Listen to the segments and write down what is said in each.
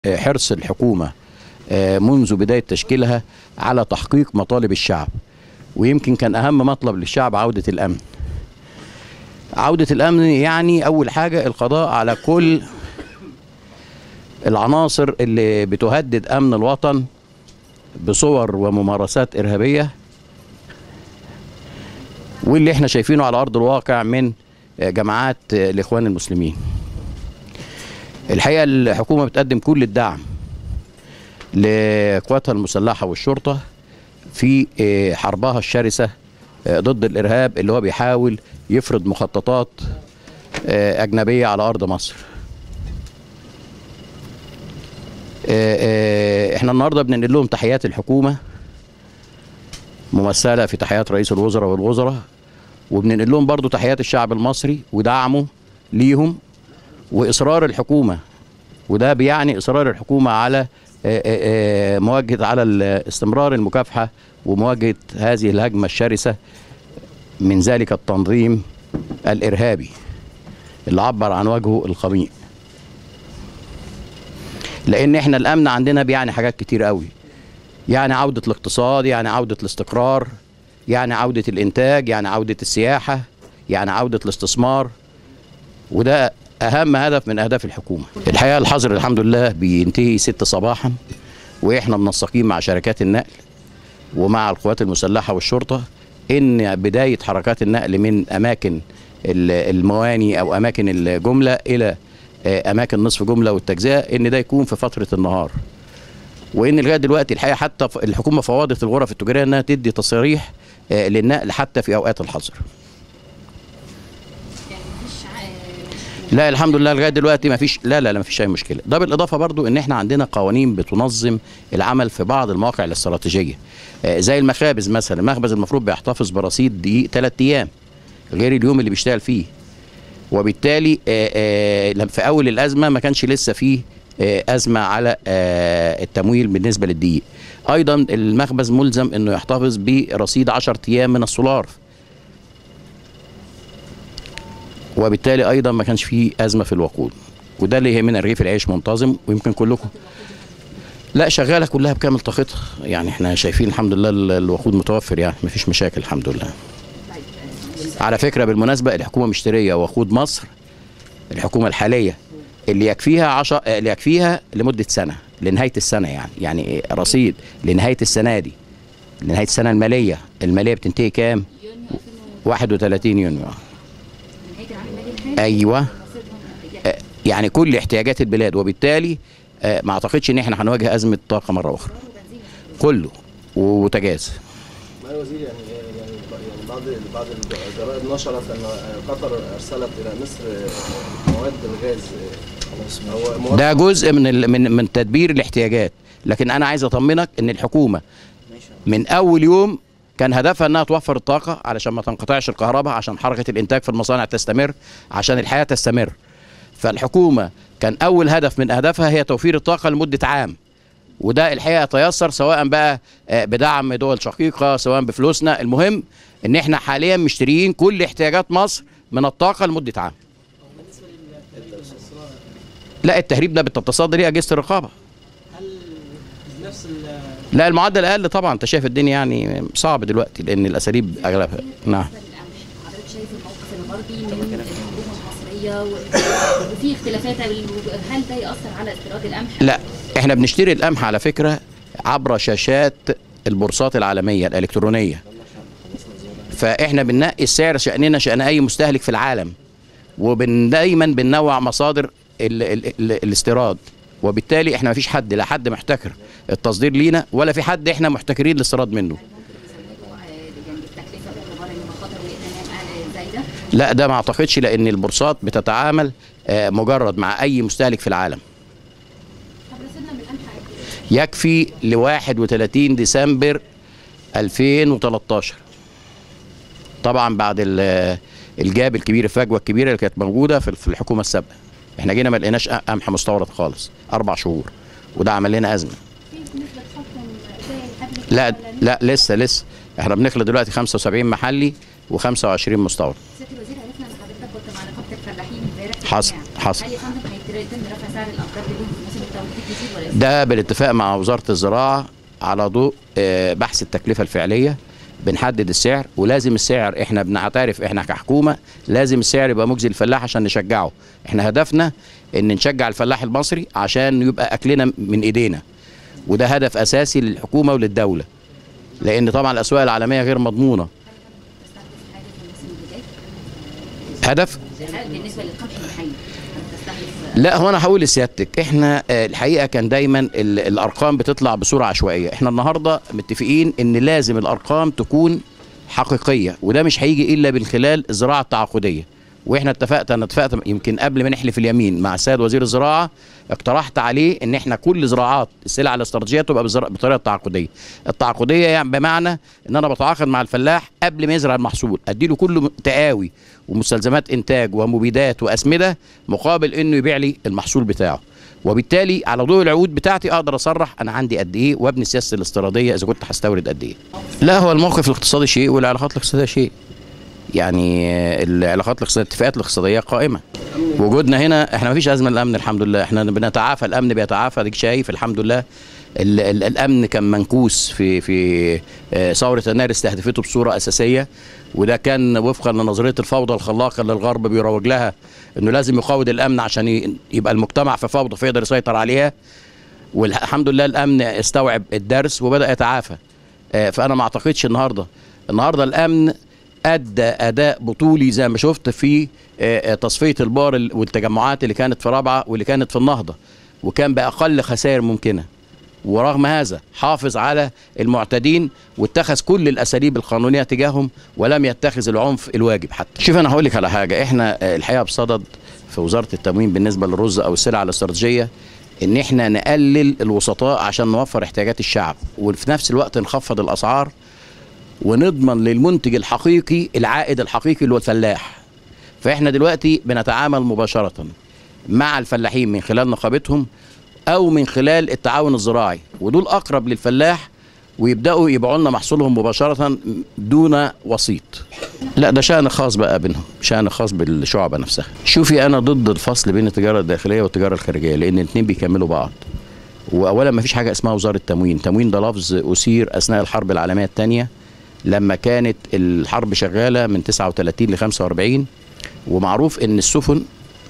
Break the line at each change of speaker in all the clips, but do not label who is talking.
آه، حرص الحكومة آه، منذ بداية تشكيلها على تحقيق مطالب الشعب ويمكن كان أهم مطلب للشعب عودة الأمن عودة الأمن يعني أول حاجة القضاء على كل العناصر اللي بتهدد أمن الوطن بصور وممارسات إرهابية واللي احنا شايفينه على أرض الواقع من آه، جماعات آه، الإخوان المسلمين الحقيقة الحكومة بتقدم كل الدعم لقواتها المسلحة والشرطة في آه، حربها الشرسة آه، ضد الإرهاب اللي هو بيحاول يفرض مخططات آه، أجنبية على أرض مصر آه، آه، احنا النهارده بننقل لهم تحيات الحكومة ممثلة في تحيات رئيس الوزراء والوزراء وبننقل لهم برضو تحيات الشعب المصري ودعمه ليهم واصرار الحكومه وده بيعني اصرار الحكومه على آه، آه، آه، مواجهه على ال- استمرار المكافحه ومواجهه هذه الهجمه الشرسه من ذلك التنظيم الارهابي اللي عبر عن وجهه القميء لان احنا الامن عندنا بيعني حاجات كتير قوي يعني عوده الاقتصاد يعني عوده الاستقرار يعني عوده الانتاج يعني عوده السياحه يعني عوده الاستثمار وده اهم هدف من اهداف الحكومه الحقيقه الحظر الحمد لله بينتهي 6 صباحا واحنا منسقين مع شركات النقل ومع القوات المسلحه والشرطه ان بدايه حركات النقل من اماكن ال- المواني او اماكن الجمله الى آه، اماكن نصف جمله والتجزئه ان ده يكون في فتره النهار وان لغايه دلوقتي الحقيقه حتى ف- الحكومه فوضت الغرف التجاريه انها تدي تصريح آه، للنقل حتى في اوقات الحظر
يعني مفيش ع-
لا الحمد لله لغايه دلوقتي ما فيش لا لا لا ما فيش اي مشكله ده بالاضافه برضو ان احنا عندنا قوانين بتنظم العمل في بعض المواقع الاستراتيجيه آه، زي المخابز مثلا المخبز المفروض بيحتفظ برصيد دقيق ثلاث ايام غير اليوم اللي بيشتغل فيه وبالتالي آه، آه، لما في اول الازمه ما كانش لسه فيه آه، ازمه على آه، التمويل بالنسبه للدقيق ايضا المخبز ملزم انه يحتفظ برصيد 10 ايام من السولار وبالتالي ايضا ما كانش فيه ازمه في الوقود وده اللي يهمنا رغيف العيش منتظم ويمكن كلكم لا شغاله كلها بكامل طاقتها يعني احنا شايفين الحمد لله ال- الوقود متوفر يعني ما فيش مشاكل الحمد لله على فكره بالمناسبه الحكومه مشتريه وقود مصر الحكومه الحاليه اللي يكفيها عشر اللي يكفيها لمده سنه لنهايه السنه يعني يعني رصيد لنهايه السنه دي لنهايه السنه الماليه الماليه بتنتهي كام
يونيو 2000
31 يونيو
نهايه العام المالي الحالي
ايوه
رصيدهم
آه، يعني كل احتياجات البلاد وبالتالي آه، ما اعتقدش ان احنا هنواجه ازمه طاقه مره اخرى كله وبوتاجاز
ما يا وزير يعني يعني يعني بعض بعض الجرائد نشرت ان قطر ارسلت الى مصر مواد الغاز هو مواد
ده جزء من ال- من من تدبير الاحتياجات لكن انا عايز اطمنك ان الحكومه من اول يوم كان هدفها انها توفر الطاقه علشان ما تنقطعش الكهرباء عشان حركه الانتاج في المصانع تستمر عشان الحياه تستمر فالحكومه كان اول هدف من اهدافها هي توفير الطاقه لمده عام وده الحقيقه تيسر سواء بقى آه، بدعم دول شقيقه سواء بفلوسنا المهم ان احنا حاليا مشتريين كل احتياجات مصر من الطاقه لمده عام لا التهريب ده بالتصدي ليه اجهزه الرقابه
نفس ال
لا المعدل اقل طبعا انت شايف الدنيا يعني صعب دلوقتي لان الاساليب اغلبها نعم
بالنسبه للقمح حضرتك شايف الموقف الغربي من الحكومه المصريه و- وفي اختلافات هل ده ياثر على استيراد القمح؟
لا احنا بنشتري القمح على فكره عبر شاشات البورصات العالميه الالكترونيه فاحنا بننقي السعر شاننا شان اي مستهلك في العالم ودايما بننوع مصادر ال ال ال الاستيراد وبالتالي احنا ما فيش حد لا حد محتكر التصدير لينا ولا في حد احنا محتكرين الاستيراد منه
يعني التكلفه باعتبار ان مخاطر الائتمان زايده
لا ده ما اعتقدش لان البورصات بتتعامل آه، مجرد مع اي مستهلك في العالم
طب رصيدنا من القمح قد ايه؟
يكفي ل 31 ديسمبر 2013 طبعا بعد ال- الجاب الكبير الفجوه الكبيره اللي كانت موجوده في في الحكومه السابقه احنا جينا ما لقيناش قمح مستورد خالص اربع شهور وده عمل لنا ازمه
في نسبه تحكم زي الحبل
لا
ولا
لا لسه لسه احنا بنخلط دلوقتي 75 محلي و25 مستورد
سياده الوزير عرفنا ان حضرتك كنت مع نقابه الفلاحين امبارح في
حصل-
الاجتماع.
حصل.
هل يا فندم هيتم رفع سعر الامطار بدون موسم التوريد الجديد ولا لسه؟
ده بالاتفاق مع وزاره الزراعه على ضوء آه، بحث التكلفه الفعليه بنحدد السعر ولازم السعر احنا بنعترف احنا كحكومه لازم السعر يبقى مجزي للفلاح عشان نشجعه احنا هدفنا ان نشجع الفلاح المصري عشان يبقى اكلنا من ايدينا وده هدف اساسي للحكومه وللدوله لان طبعا الاسواق العالميه غير مضمونه
تستهدف حاجه في الموسم اللي جاي؟
هدف
هل بالنسبه للقمح المحلي هتستهدف
لا هو انا هقول لسيادتك احنا آه، الحقيقه كان دايما ال- الارقام بتطلع بصوره عشوائيه احنا النهارده متفقين ان لازم الارقام تكون حقيقيه وده مش هيجي الا من خلال الزراعه التعاقديه واحنا اتفقت انا اتفقت يمكن قبل ما نحلف اليمين مع السيد وزير الزراعه اقترحت عليه ان احنا كل زراعات السلع الاستراتيجيه تبقى بزرا- بطريقه تعاقديه التعاقديه يعني بمعنى ان انا بتعاقد مع الفلاح قبل ما يزرع المحصول اديله كل تقاوي ومستلزمات انتاج ومبيدات واسمده مقابل انه يبيع لي المحصول بتاعه وبالتالي على ضوء العقود بتاعتي اقدر اصرح انا عندي قد ايه وابني السياسه الاستيراديه اذا كنت هستورد قد ايه لا هو الموقف الاقتصادي شيء والعلاقات الاقتصاديه شيء يعني آه، العلاقات الاقتصاديه الاتفاقات الاقتصاديه قائمه وجودنا هنا احنا ما فيش ازمه الامن الحمد لله احنا بنتعافى الامن بيتعافى اديك شايف الحمد لله ال ال الامن كان منكوس في في آه، ثوره يناير استهدفته بصوره اساسيه وده كان وفقا لنظريه الفوضى الخلاقه اللي الغرب بيروج لها انه لازم يقاوض الامن عشان ي- يبقى المجتمع في فوضى فيقدر يسيطر عليها والحمد لله الامن استوعب الدرس وبدا يتعافى آه، فانا ما اعتقدش النهارده النهارده الامن ادى اداء بطولي زي ما شفت في آه، آه، تصفيه البار ال- والتجمعات اللي كانت في رابعه واللي كانت في النهضه وكان باقل خسائر ممكنه ورغم هذا حافظ على المعتدين واتخذ كل الاساليب القانونيه تجاههم ولم يتخذ العنف الواجب حتى شوف انا هقول لك على حاجه احنا آه، الحقيقه بصدد في وزاره التموين بالنسبه للرز او السلع الاستراتيجيه ان احنا نقلل الوسطاء عشان نوفر احتياجات الشعب وفي نفس الوقت نخفض الاسعار ونضمن للمنتج الحقيقي العائد الحقيقي اللي هو الفلاح فاحنا دلوقتي بنتعامل مباشره مع الفلاحين من خلال نقابتهم او من خلال التعاون الزراعي ودول اقرب للفلاح ويبداوا يبيعوا لنا محصولهم مباشره دون وسيط لا ده شأن خاص بقى بينهم شأن خاص بالشعبة نفسها شوفي أنا ضد الفصل بين التجارة الداخلية والتجارة الخارجية لأن الاثنين بيكملوا بعض وأولا ما فيش حاجة اسمها وزارة تموين تموين ده لفظ أثير أثناء الحرب العالمية الثانية لما كانت الحرب شغالة من 39 ل 45 ومعروف إن السفن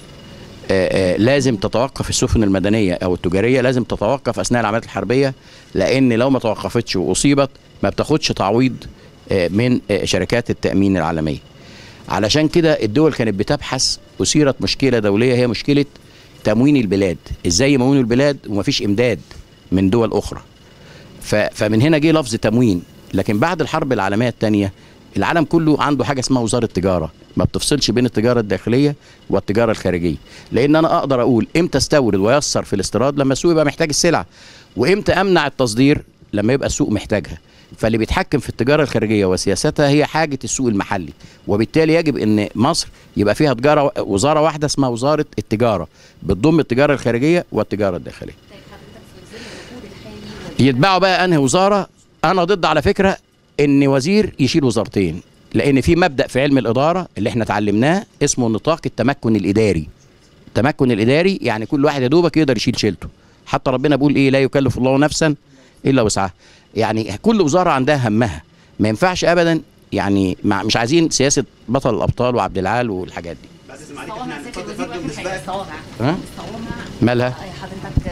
آه، آه، لازم تتوقف السفن المدنيه او التجاريه لازم تتوقف اثناء العمليات الحربيه لان لو ما توقفتش واصيبت ما بتاخدش تعويض آه، من آه، شركات التامين العالميه. علشان كده الدول كانت بتبحث اثيرت مشكله دوليه هي مشكله تموين البلاد، ازاي يمونوا البلاد ومفيش امداد من دول اخرى. ف- فمن هنا جه لفظ تموين لكن بعد الحرب العالميه الثانيه العالم كله عنده حاجه اسمها وزاره تجاره ما بتفصلش بين التجاره الداخليه والتجاره الخارجيه لان انا اقدر اقول امتى استورد ويسر في الاستيراد لما السوق يبقى محتاج السلعه وامتى امنع التصدير لما يبقى السوق محتاجها فاللي بيتحكم في التجاره الخارجيه وسياستها هي حاجه السوق المحلي وبالتالي يجب ان مصر يبقى فيها تجاره وزاره واحده اسمها وزاره التجاره بتضم التجاره الخارجيه والتجاره الداخليه
طيب حضرتك في ظل الوجود الحالي وال-
يتبعوا بقى انهي وزاره انا ضد على فكره ان وزير يشيل وزارتين لان في مبدا في علم الاداره اللي احنا اتعلمناه اسمه نطاق التمكن الاداري التمكن الاداري يعني كل واحد يا دوبك يقدر يشيل شيلته حتى ربنا بيقول ايه لا يكلف الله نفسا الا وسعها يعني كل وزاره عندها همها ما ينفعش ابدا يعني مع مش عايزين سياسه بطل الابطال وعبد العال والحاجات دي
الصوامع سيادة الوزير واخد حاجة الصوامع
ها
الصوامع
مالها
آه، حضرتك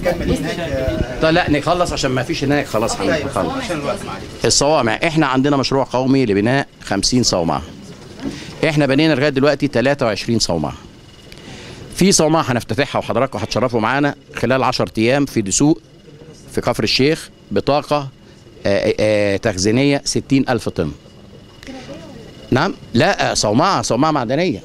آه،
طيب لا نخلص عشان ما فيش هناك خلاص
أوكي،
هنخلص
الصوامع سيادة الوزير.
الصوامع احنا عندنا مشروع قومي لبناء 50 صومعه احنا بنينا لغايه دلوقتي 23 صومعه في صومعه هنفتتحها وحضراتكم هتشرفوا معانا خلال 10 ايام في دسوق في كفر الشيخ بطاقه آه، آه، تخزينيه 60 ألف طن نعم لا آه، صومعه صومعه معدنيه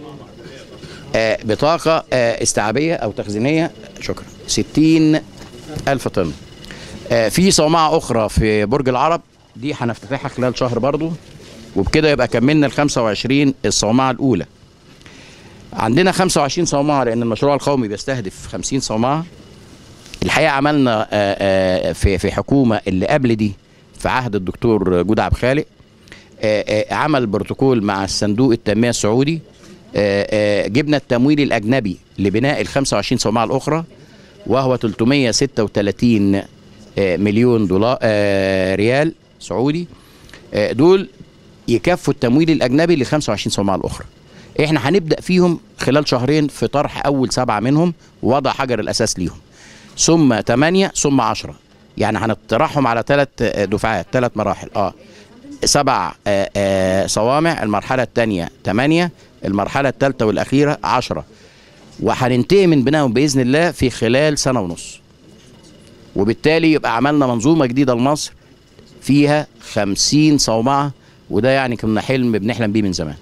آه، بطاقه آه، استيعابيه او تخزينيه شكرا 60 ألف طن آه، في صومعة أخرى في برج العرب دي هنفتتحها خلال شهر برضو وبكده يبقى كملنا ال 25 الصومعة الأولى عندنا 25 صومعة لأن المشروع القومي بيستهدف 50 صومعة الحقيقة عملنا آه، آه، في في حكومة اللي قبل دي في عهد الدكتور جود عبد خالق آه، آه، عمل بروتوكول مع الصندوق التنمية السعودي آه، آه، جبنا التمويل الاجنبي لبناء ال 25 صومعه الاخرى وهو 336 آه، مليون دولار آه، ريال سعودي آه، دول يكفوا التمويل الاجنبي ل 25 صومعه الاخرى احنا هنبدا فيهم خلال شهرين في طرح اول سبعه منهم ووضع حجر الاساس ليهم ثم ثمانيه ثم عشرة يعني هنطرحهم على ثلاث دفعات ثلاث مراحل اه سبع آه، آه، صوامع المرحله الثانيه ثمانيه المرحله الثالثه والاخيره عشرة وهننتهي من بنائهم باذن الله في خلال سنه ونص وبالتالي يبقى عملنا منظومه جديده لمصر فيها خمسين صومعه وده يعني كنا حلم بنحلم بيه من زمان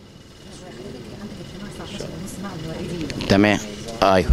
تمام ايوه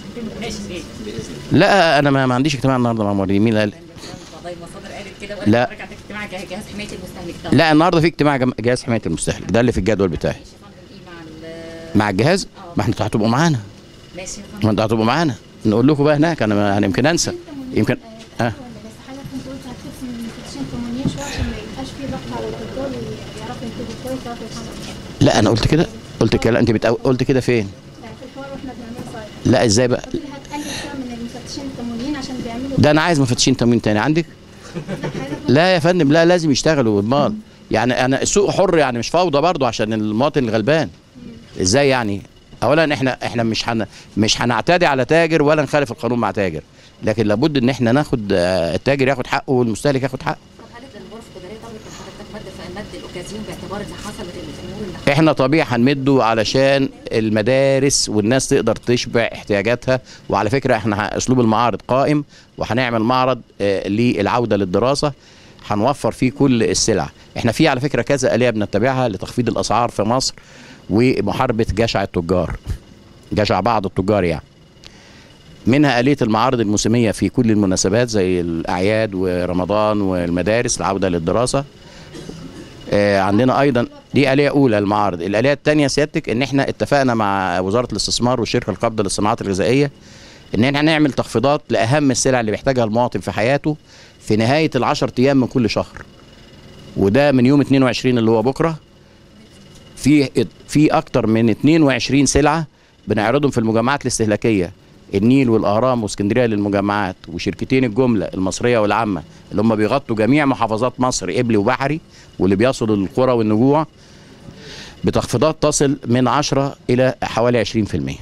لا انا ما ما عنديش اجتماع النهارده مع موردين مين اللي قال
قضايا المصادر قالت كده
لا.
ولا رجعت اجتماع جه- جهاز حمايه المستهلك طبعا
لا النهارده في اجتماع جم- جهاز حمايه المستهلك ده اللي في الجدول بتاعي
ماشي يا فندم ايه مع ال-
مع الجهاز ما احنا هتبقوا معانا
ماشي يا
ما
فندم
انتوا هتبقوا معانا نقول لكم بقى هناك انا انا يمكن انسى يمكن اه
ولا بس حضرتك كنت قلت هتخف من المفتشين القانونيين شويه عشان ما يبقاش في ضغط على التجار ويعرفوا ينتجوا كويس ويعرفوا يفهموا
لا انا قلت كده قلت كده انت بتقو... قلت كده فين
يعني في الحوار واحنا بنعمله صاير
لا ازاي بقى
قلت لي هتقلل شويه من المفتشين القانونيين عشان بيعملوا
ده انا عايز مفتشين تموين تاني عندك لا يا فندم لا لازم يشتغلوا امال يعني انا السوق حر يعني مش فوضى برضو عشان المواطن الغلبان ازاي يعني اولا احنا احنا مش هن مش هنعتدي على تاجر ولا نخالف القانون مع تاجر لكن لابد ان احنا ناخد آه، التاجر ياخد حقه والمستهلك ياخد حقه
طب هل الغرف التجاريه طلبت من حضرتك مد في مد الاوكازيون باعتبار ان حصلت الامور اللي
احنا طبيعي هنمده علشان المدارس والناس تقدر تشبع احتياجاتها وعلى فكره احنا ه- اسلوب المعارض قائم وهنعمل معرض آه، للعوده للدراسه هنوفر فيه كل السلع احنا في على فكره كذا اليه بنتبعها لتخفيض الاسعار في مصر ومحاربه جشع التجار جشع بعض التجار يعني منها آلية المعارض الموسمية في كل المناسبات زي الأعياد ورمضان والمدارس العودة للدراسة آه، عندنا ايضا دي اليه اولى المعارض الاليه الثانيه سيادتك ان احنا اتفقنا مع وزاره الاستثمار والشركه القابضه للصناعات الغذائيه ان احنا هنعمل تخفيضات لاهم السلع اللي بيحتاجها المواطن في حياته في نهايه العشر ايام من كل شهر وده من يوم 22 اللي هو بكره في في اكتر من 22 سلعه بنعرضهم في المجمعات الاستهلاكيه النيل والاهرام واسكندريه للمجمعات وشركتين الجمله المصريه والعامه اللي هم بيغطوا جميع محافظات مصر قبلي وبحري واللي بيصلوا للقرى والنجوع بتخفيضات تصل من 10 الى حوالي 20%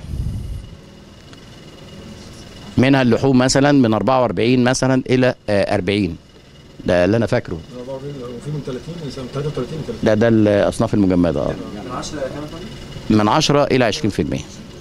منها اللحوم مثلا من 44 مثلا الى آه، 40 ده اللي انا فاكره
في من 30 من 33 30
ده ده الاصناف المجمده اه
من 10 كام يا فندم؟
من 10 الى 20%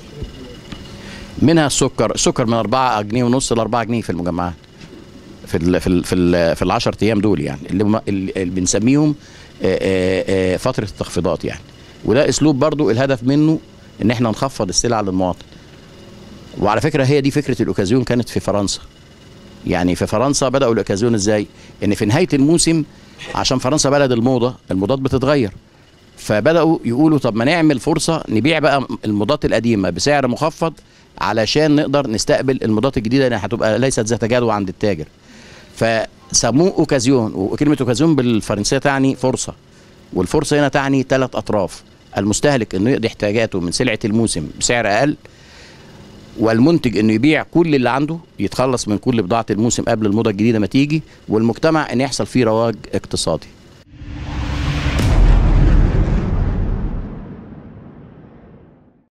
منها السكر السكر من 4 جنيه ونص ل 4 جنيه في المجمعات في ال في ال في ال في ال 10 ايام دول يعني اللي, هم اللي بنسميهم آه، آه، آه، فتره التخفيضات يعني وده اسلوب برضو الهدف منه ان احنا نخفض السلع للمواطن وعلى فكره هي دي فكره الاوكازيون كانت في فرنسا يعني في فرنسا بداوا الاوكازيون ازاي ان في نهايه الموسم عشان فرنسا بلد الموضه الموضات بتتغير فبداوا يقولوا طب ما نعمل فرصه نبيع بقى الموضات القديمه بسعر مخفض علشان نقدر نستقبل الموضات الجديده اللي هتبقى ليست ذات جدوى عند التاجر فسموه اوكازيون وكلمه اوكازيون بالفرنسيه تعني فرصه والفرصه هنا تعني ثلاث اطراف المستهلك انه يقضي احتياجاته من سلعه الموسم بسعر اقل والمنتج انه يبيع كل اللي عنده يتخلص من كل بضاعه الموسم قبل الموضه الجديده ما تيجي والمجتمع ان يحصل فيه رواج اقتصادي